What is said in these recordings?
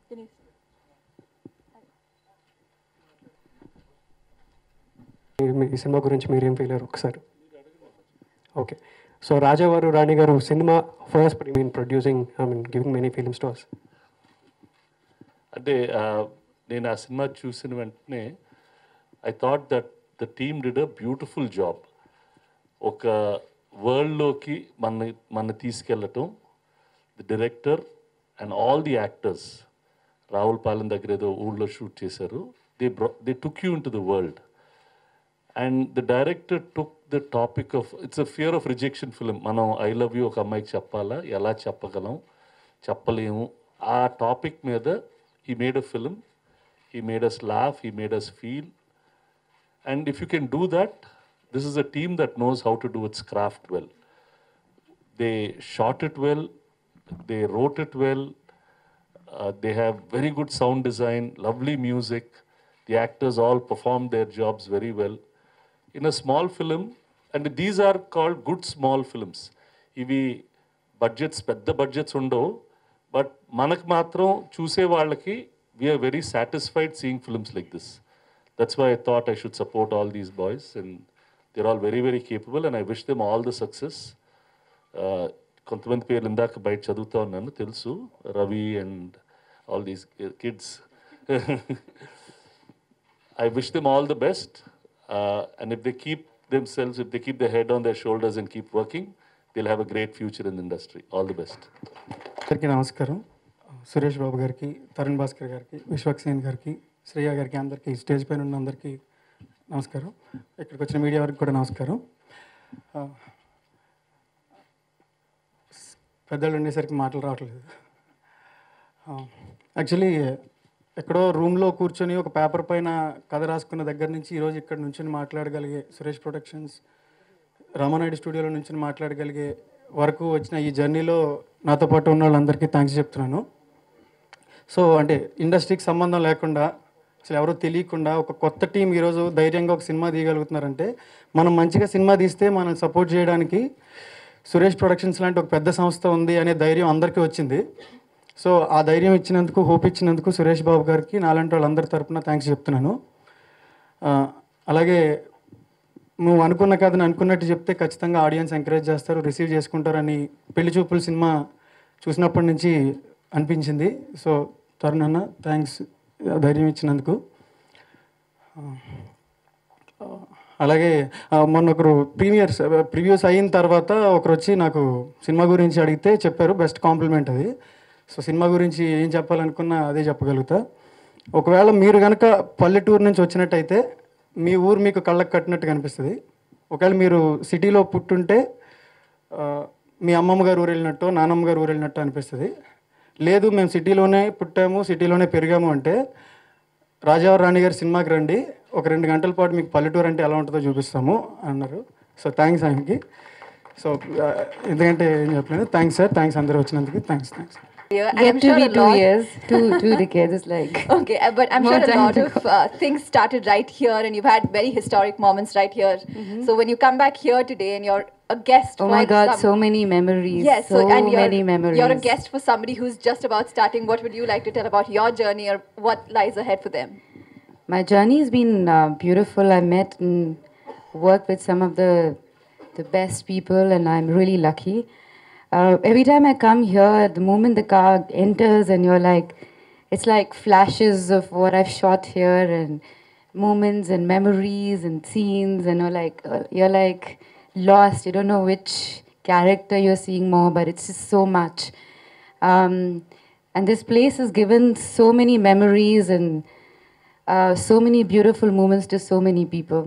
మీ- ఈ సినిమా గురించి మీరేం ఫీల్ అయ్యారు ఒకసారి okay so Rajavaaru Rani Garu cinema first I mean producing I mean giving many films to us అంటే ఆ, నేను ఆ సినిమా చూసిన వెంటనే I thought that the team did a beautiful job ఒక వరల్డ్లోకి మన మన తీసుకెళ్ళటం the director and all the actors Ravulapalem దగ్గర ఏదో ఊళ్ళో షూట్ చేశారు they bro they took you into the world and the director took the topic of it's a fear of rejection film మనం ఐ లవ్ యూ ఒక అమ్మాయికి చెప్పాలా ఎలా చెప్పగలం చెప్పలేము ఆ టాపిక్ మీద he made a film he made us laugh he made us feel and if you can do that this is a team that knows how to do its craft well they shot it well, they wrote it well, uh, they have very good sound design, lovely music. The actors all performed their jobs very well. In a small film, and these are called good small films. ఇవి budgets పెద్ద budgets ఉండవు but మనకు మాత్రం చూసే వాళ్ళకి we are very satisfied seeing films like this that's why I thought I should support all these boys and they're all very very capable and I wish them all the success కొంతమంది పేర్లు ఇందాక బయట చదువుతా ఉన్నాను తెలుసు Ravi and all these kids I wish them all the best and if they keep themselves if they keep the head on their shoulders and keep working they'll have a great future in industry all the best అందరికీ నమస్కారం సురేష్ బాబు గారికి తరుణ్ భాస్కర్ గారికి విశ్వక్సేన్ గారికి శ్రేయ గారికి అందరికీ stage పైన ఉన్న అందరికీ నమస్కారం ఇక్కడికి వచ్చిన మీడియా వారికి కూడా నమస్కారం ఆ, పెద్దలు ఉండేసరికి మాటలు రావట్లేదు యాక్చువల్లీ ఎక్కడో రూమ్లో కూర్చొని ఒక పేపర్ పైన కథ రాసుకున్న దగ్గర నుంచి ఈరోజు ఇక్కడ నుంచి మాట్లాడగలిగే సురేష్ ప్రొడక్షన్స్ రామానాయుడు స్టూడియోలో నుంచి మాట్లాడగలిగే వరకు వచ్చిన ఈ జర్నీలో నాతో పాటు ఉన్న వాళ్ళందరికీ థ్యాంక్స్ చెప్తున్నాను సో అంటే ఇండస్ట్రీకి సంబంధం లేకుండా అసలు ఎవరో తెలియకుండా ఒక కొత్త టీం ఈరోజు ధైర్యంగా ఒక సినిమా తీయగలుగుతున్నారంటే మనం మంచిగా సినిమా తీస్తే మనల్ని సపోర్ట్ చేయడానికి సురేష్ ప్రొడక్షన్స్ లాంటి ఒక పెద్ద సంస్థ ఉంది అనే ధైర్యం అందరికీ వచ్చింది సో ఆ ధైర్యం ఇచ్చినందుకు హోప్ ఇచ్చినందుకు సురేష్ బాబు గారికి నాలాంటి వాళ్ళందరి తరపున థ్యాంక్స్ చెప్తున్నాను ఆ, అలాగే నువ్వు అనుకున్న కథను అనుకున్నట్టు చెప్తే ఖచ్చితంగా ఆడియన్స్ ఎంకరేజ్ చేస్తారు రిసీవ్ చేసుకుంటారని పెళ్లి చూపుల సినిమా చూసినప్పటి నుంచి అనిపించింది సో తరుణ్ అన్న థ్యాంక్స్ ధైర్యం ఇచ్చినందుకు ఆ, అలాగే ఆ, మొన్న ఒకరు ప్రీమియర్స్ ప్రివ్యూస్ అయిన తర్వాత ఒకరు వచ్చి నాకు సినిమా గురించి అడిగితే చెప్పారు బెస్ట్ కాంప్లిమెంట్ అది సో సినిమా గురించి ఏం చెప్పాలనుకున్నా అదే చెప్పగలుగుతా ఒకవేళ మీరు కనుక పల్లెటూరు నుంచి వచ్చినట్టయితే మీ ఊరు మీకు కళ్ళకు కట్టినట్టు కనిపిస్తుంది ఒకవేళ మీరు సిటీలో పుట్టుంటే ఆ, మీ అమ్మమ్మ గారు ఊరు వెళ్ళినట్టు నానమ్మ గారు ఊరు వెళ్ళినట్టు అనిపిస్తుంది లేదు మేము సిటీలోనే పుట్టాము సిటీలోనే పెరిగాము అంటే రాజావారి రాణి గారి సినిమాకి రండి ఒక రెండు గంటల పాటు మీకు పల్లెటూరు అంటే ఎలా ఉంటుందో చూపిస్తాము అన్నారు సో థ్యాంక్స్ ఆయనకి సో ఆ, ఎందుకంటే ఏం చెప్పలేదు థ్యాంక్స్ సార్ థ్యాంక్స్ అందరూ వచ్చినందుకు thanks thanks year, and Get I'm to sure be a two lot. years, two two decades is like. Okay, uh, but I'm More sure a time lot to of uh, things started right here, and you've had very historic moments right here. So when you come back here today, and you're a guest, Oh for my God, some- so many memories. Yes, so, and you're, many memories. You're a guest for somebody who's just about starting. What would you like to tell about your journey, or what lies ahead for them? My journey has been uh, beautiful. I met and worked with some of the the best people, and I'm really lucky. Uh, every time I come here, the moment the car enters, and you're like, it's like flashes of what I've shot here, and moments and memories and scenes, and you're like, uh, you're like lost. You don't know which character you're seeing more, but it's just so much. Um, and this place has given so many memories and uh, so many beautiful moments to so many people.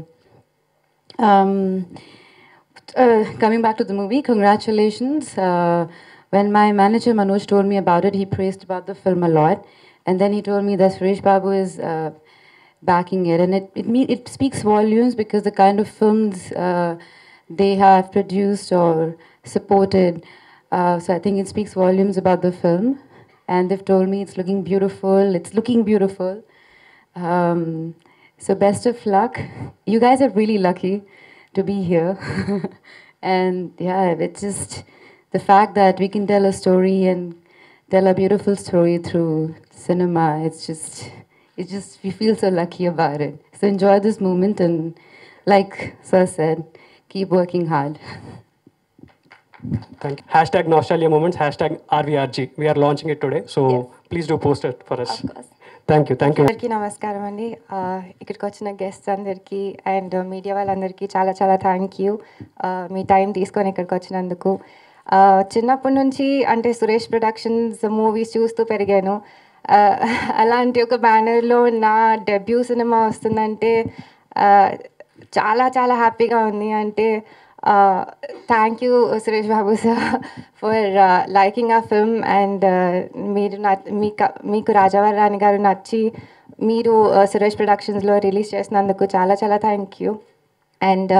Um, uh, coming back to the movie, congratulations. Uh, when my manager Manoj told me about it, he praised about the film a lot, and then he told me that Suresh Babu is uh, backing it, and it it, me- it speaks volumes because the kind of films uh, they have produced or supported. Uh, so I think it speaks volumes about the film, and they've told me it's looking beautiful. It's looking beautiful. Um, so best of luck. You guys are really lucky to be here. and yeah, it's just the fact that we can tell a story and tell a beautiful story through cinema. It's just, it's just, we feel so lucky about it. So enjoy this moment and, like Sir said, keep working hard. Thank you. Hashtag Nostalgia Moments, hashtag RVRG. We are launching it today, so Yes. please do post it for us. Of course. Thank you, thank you. అందరికీ నమస్కారం అండి ఆ, ఇక్కడికి వచ్చిన guests అందరికీ and media వాళ్ళందరికీ చాలా చాలా థ్యాంక్ యూ మీ టైం తీసుకొని ఇక్కడికి వచ్చినందుకు ఆ, చిన్నప్పటి నుంచి అంటే సురేష్ ప్రొడక్షన్స్ మూవీస్ చూస్తూ పెరిగాను ఆ, అలాంటి ఒక బ్యానర్లో నా డెబ్యూ సినిమా వస్తుందంటే ఆ, చాలా చాలా హ్యాపీగా ఉంది అంటే thank you Suresh Babu sir for liking ఆ ఫిల్మ్ అండ్ మీరు నా మీకు మీకు రాజావారి రాణి గారు నచ్చి మీరు uh, సురేష్ ప్రొడక్షన్స్లో రిలీజ్ చేసినందుకు చాలా చాలా thank you and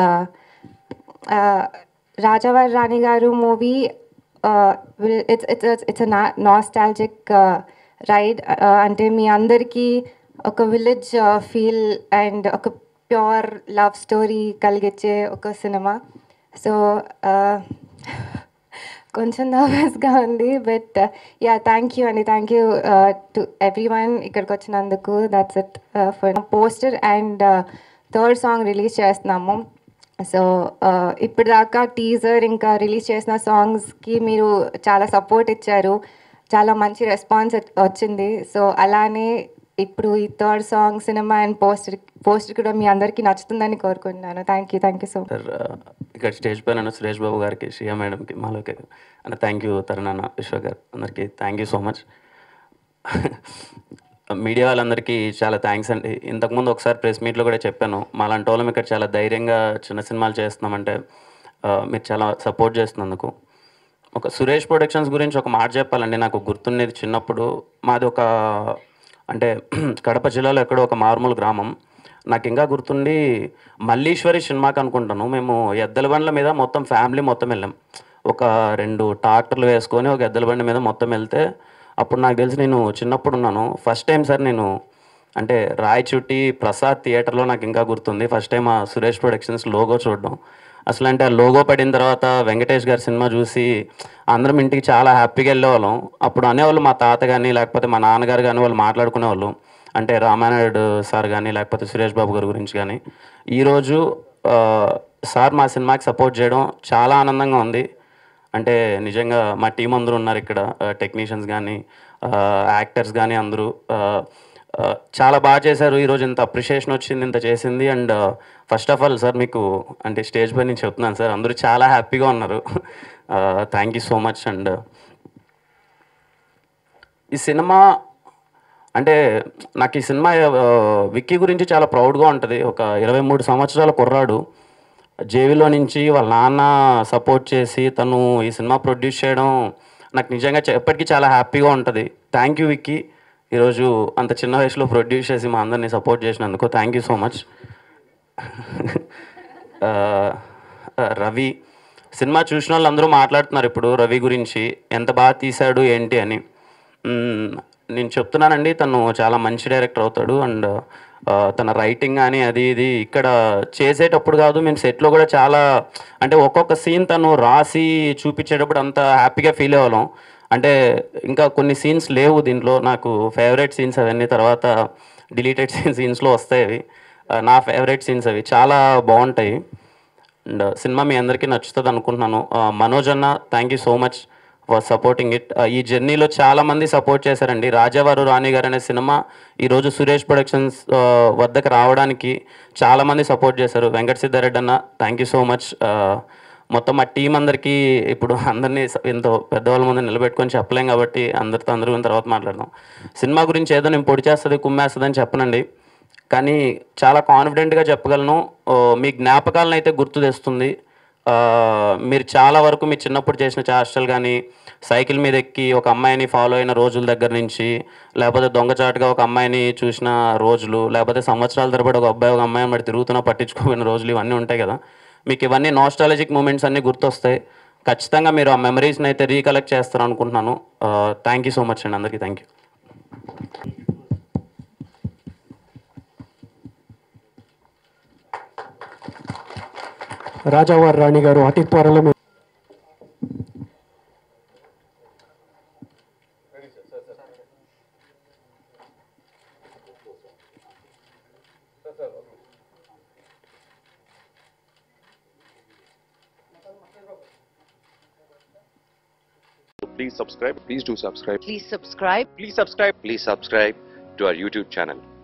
Rajavaari Rani Garu movie it's it's it's nostalgic ride అంటే మీ అందరికీ ఒక విలేజ్ ఫీల్ అండ్ ఒక ప్యూర్ లవ్ స్టోరీ కలిగించే ఒక సినిమా సో కొంచెం నర్వస్గా ఉంది బట్ యా థ్యాంక్ యూ అండి thank you to everyone ఇక్కడికి వచ్చినందుకు that's it for poster and third song release చేస్తున్నాము సో ఇప్పటిదాకా టీజర్ ఇంకా రిలీజ్ చేసిన సాంగ్స్కి మీరు చాలా సపోర్ట్ ఇచ్చారు చాలా మంచి రెస్పాన్స్ వచ్చింది సో అలానే ఇప్పుడు ఈ third song cinema and poster poster కూడా మీ అందరికీ నచ్చుతుందని కోరుకుంటున్నాను thank you thank you so much sir ఆ, ఇక్కడ స్టేజ్ పైన ఉన్న సురేష్ బాబు గారికి శ్రీయా మేడంకి మాలోకి అన్న థ్యాంక్ యూ తరుణ్ అన్న విశ్వ గారు అందరికీ thank you so much media వాళ్ళందరికీ చాలా థ్యాంక్స్ అండి ఇంతకుముందు ఒకసారి ప్రెస్ మీట్లో కూడా చెప్పాను మాలాంటి వాళ్ళం ఇక్కడ చాలా ధైర్యంగా చిన్న సినిమాలు చేస్తున్నామంటే ఆ, మీరు చాలా సపోర్ట్ చేస్తున్నందుకు ఒక సురేష్ ప్రొడక్షన్స్ గురించి ఒక మాట చెప్పాలండి నాకు గుర్తుండేది చిన్నప్పుడు మాది ఒక అంటే కడప జిల్లాలో ఎక్కడో ఒక మారుమూల గ్రామం నాకు ఇంకా గుర్తుండి మల్లీశ్వరి సినిమాకి అనుకుంటాను మేము ఎద్దల బండ్ల మీద మొత్తం ఫ్యామిలీ మొత్తం వెళ్ళాం ఒక రెండు ట్రాక్టర్లు వేసుకొని ఒక ఎద్దల బండి మీద మొత్తం వెళ్తే అప్పుడు నాకు తెలిసి నేను చిన్నప్పుడు ఉన్నాను ఫస్ట్ టైం సార్ నేను అంటే రాయచుట్టి ప్రసాద్ థియేటర్లో నాకు ఇంకా గుర్తుంది ఫస్ట్ టైం ఆ సురేష్ ప్రొడక్షన్స్ లోగో చూడడం అసలు అంటే ఆ లోగో పడిన తర్వాత వెంకటేష్ గారి సినిమా చూసి అందరం ఇంటికి చాలా హ్యాపీగా వెళ్ళేవాళ్ళం అప్పుడు అనేవాళ్ళు మా తాత కానీ లేకపోతే మా నాన్నగారు కానీ వాళ్ళు మాట్లాడుకునేవాళ్ళు అంటే రామానాయుడు సార్ కానీ లేకపోతే సురేష్ బాబు గారి గురించి కానీ ఈరోజు ఆ, సార్ మా సినిమాకి సపోర్ట్ చేయడం చాలా ఆనందంగా ఉంది అంటే నిజంగా మా టీం అందరూ ఉన్నారు ఇక్కడ టెక్నీషియన్స్ కానీ యాక్టర్స్ కానీ అందరూ ఆ, ఆ, చాలా బాగా చేశారు ఈరోజు ఇంత అప్రిషియేషన్ వచ్చింది ఇంత చేసింది and first of all sir మీకు అంటే స్టేజ్ పై నేను చెప్తున్నాను సార్ అందరూ చాలా హ్యాపీగా ఉన్నారు thank you so much and ఈ సినిమా అంటే నాకు ఈ సినిమా ఆ, విక్కీ గురించి చాలా ప్రౌడ్గా ఉంటుంది ఒక ఇరవై మూడు సంవత్సరాల కుర్రాడు జేవిలో నుంచి వాళ్ళ నాన్న సపోర్ట్ చేసి తను ఈ సినిమా ప్రొడ్యూస్ చేయడం నాకు నిజంగా చ- ఎప్పటికీ చాలా హ్యాపీగా ఉంటుంది థ్యాంక్ యూ విక్కీ ఈరోజు అంత చిన్న వయసులో ప్రొడ్యూస్ చేసి మా అందరినీ సపోర్ట్ చేసినందుకు థ్యాంక్ యూ సో మచ్ ఆ, ఆ, రవి సినిమా చూసిన వాళ్ళు అందరూ మాట్లాడుతున్నారు ఇప్పుడు రవి గురించి ఎంత బాగా తీశాడు ఏంటి అని మ్మ్, నేను చెప్తున్నానండి తను చాలా మంచి డైరెక్టర్ అవుతాడు అండ్ ఆ, తన రైటింగ్ కానీ అది ఇది ఇక్కడ చేసేటప్పుడు కాదు మేము సెట్లో కూడా చాలా అంటే ఒక్కొక్క సీన్ తను రాసి చూపించేటప్పుడు అంత హ్యాపీగా ఫీల్ అవ్వడం అంటే ఇంకా కొన్ని సీన్స్ లేవు దీంట్లో నాకు ఫేవరెట్ సీన్స్ అవన్నీ తర్వాత డిలీటెడ్ సీన్స్లో వస్తాయి అవి ఆ, నా ఫేవరెట్ సీన్స్ అవి చాలా బాగుంటాయి అండ్ సినిమా మీ అందరికీ నచ్చుతుంది అనుకుంటున్నాను ఆ, మనోజ్ అన్న thank you so much for supporting it ఈ జర్నీలో చాలా మంది సపోర్ట్ చేశారండి రాజావారు రాణి గారు అనే సినిమా ఈరోజు సురేష్ ప్రొడక్షన్స్ ఆ, వద్దకు రావడానికి చాలా మంది సపోర్ట్ చేశారు వెంకట సిద్ధారెడ్డి అన్న థ్యాంక్ యూ సో మచ్ మొత్తం మా టీం అందరికీ ఇప్పుడు అందరినీ స- ఎంతో పెద్దవాళ్ళ ముందు నిలబెట్టుకొని చెప్పలేం కాబట్టి అందరితో అందరూ తర్వాత మాట్లాడదాం సినిమా గురించి ఏదో నేను పొడి చేస్తుంది కుమ్మేస్తుంది అని చెప్పనండి కానీ చాలా కాన్ఫిడెంట్గా చెప్పగలను ఓ, మీ జ్ఞాపకాలను అయితే గుర్తు తెస్తుంది ఆ, మీరు చాలా వరకు మీ చిన్నప్పుడు చేసిన చేష్టలు కానీ సైకిల్ మీద ఎక్కి ఒక అమ్మాయిని ఫాలో అయిన రోజుల దగ్గర నుంచి లేకపోతే దొంగచాటుగా ఒక అమ్మాయిని చూసిన రోజులు లేకపోతే సంవత్సరాల తరబడి ఒక అబ్బాయి ఒక అమ్మాయిని బట్టి తిరుగుతున్నా పట్టించుకోని రోజులు ఇవన్నీ ఉంటాయి కదా మీకు ఇవన్నీ నాస్టాలజిక్ మూమెంట్స్ అన్నీ గుర్తొస్తాయి ఖచ్చితంగా మీరు ఆ మెమరీస్ని అయితే రీకలెక్ట్ చేస్తారు అనుకుంటున్నాను థ్యాంక్ యూ సో మచ్ అండి అందరికీ థ్యాంక్ యూ రాజావారి రాణి గారు అతి త్వరలో మీ- Please subscribe. Please do subscribe. Please subscribe. Please subscribe. Please subscribe to our YouTube channel.